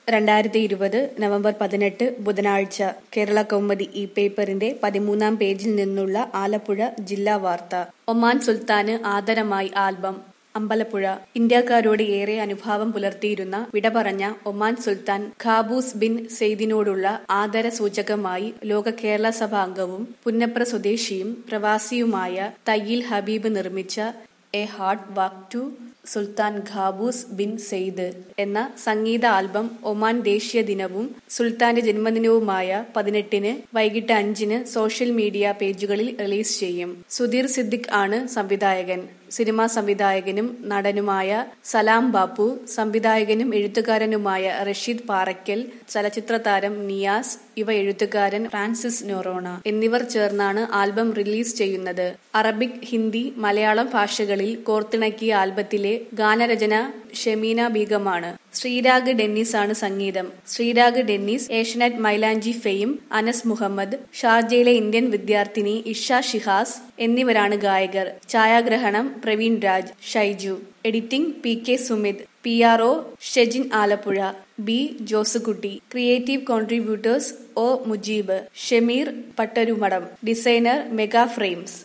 രണ്ടായിരത്തി ഇരുപത് നവംബർ പതിനെട്ട് ബുധനാഴ്ച കേരള കൗമുദി ഈ പേപ്പറിന്റെ പതിമൂന്നാം പേജിൽ നിന്നുള്ള ആലപ്പുഴ ജില്ലാ വാർത്ത ഒമാൻ സുൽത്താന് ആദരമായി ആൽബം അമ്പലപ്പുഴ ഇന്ത്യക്കാരോട് ഏറെ അനുഭാവം പുലർത്തിയിരുന്ന വിട പറഞ്ഞ ഒമാൻ സുൽത്താൻ ഖാബൂസ് ബിൻ സെയ്ദിനോടുള്ള ആദര സൂചകമായി ലോക കേരള സഭ അംഗവും പുന്നപ്ര സ്വദേശിയും പ്രവാസിയുമായ തയ്യിൽ ഹബീബ് നിർമ്മിച്ച a heart walk to Sultan Qaboos bin Said എന്ന സംഗീത ആൽബം ഒമാൻ ദേശീയ ദിനവും സുൽത്താന്റെ ജന്മദിനവുമായ പതിനെട്ടിന് വൈകിട്ട് അഞ്ചിന് സോഷ്യൽ മീഡിയ പേജുകളിൽ റിലീസ് ചെയ്യും സുധീർ സിദ്ദിഖ് ആണ് സംവിധായകൻ സിനിമാ സംവിധായകനും നടനുമായ സലാം ബാപ്പു സംവിധായകനും എഴുത്തുകാരനുമായ റഷീദ് പാറയ്ക്കൽ ചലച്ചിത്ര താരം നിയാസ് ഇവ എഴുത്തുകാരൻ ഫ്രാൻസിസ് നൊറോണ എന്നിവർ ചേർന്നാണ് ആൽബം റിലീസ് ചെയ്യുന്നത് അറബിക് ഹിന്ദി മലയാളം ഭാഷകളിൽ കോർത്തിണക്കിയ ആൽബത്തിലെ ഗാനരചന ഷെമീന ബീഗമാണ് ശ്രീരാഗ് ഡെന്നിസ് ആണ് സംഗീതം ശ്രീരാഗ് ഡെന്നിസ് ഏഷ്യനെറ്റ് മൈലാഞ്ചി ഫെയിം അനസ് മുഹമ്മദ് ഷാർജയിലെ ഇന്ത്യൻ വിദ്യാർത്ഥിനി ഇഷ ഷിഹാസ് എന്നിവരാണ് ഗായകർ ഛായാഗ്രഹണം Praveen Raj Shaiju editing P K Sumith P R O Shejin Alappuzha B Josekutty creative contributors O Mujeeb Shameer Pattarumadam designer mega frames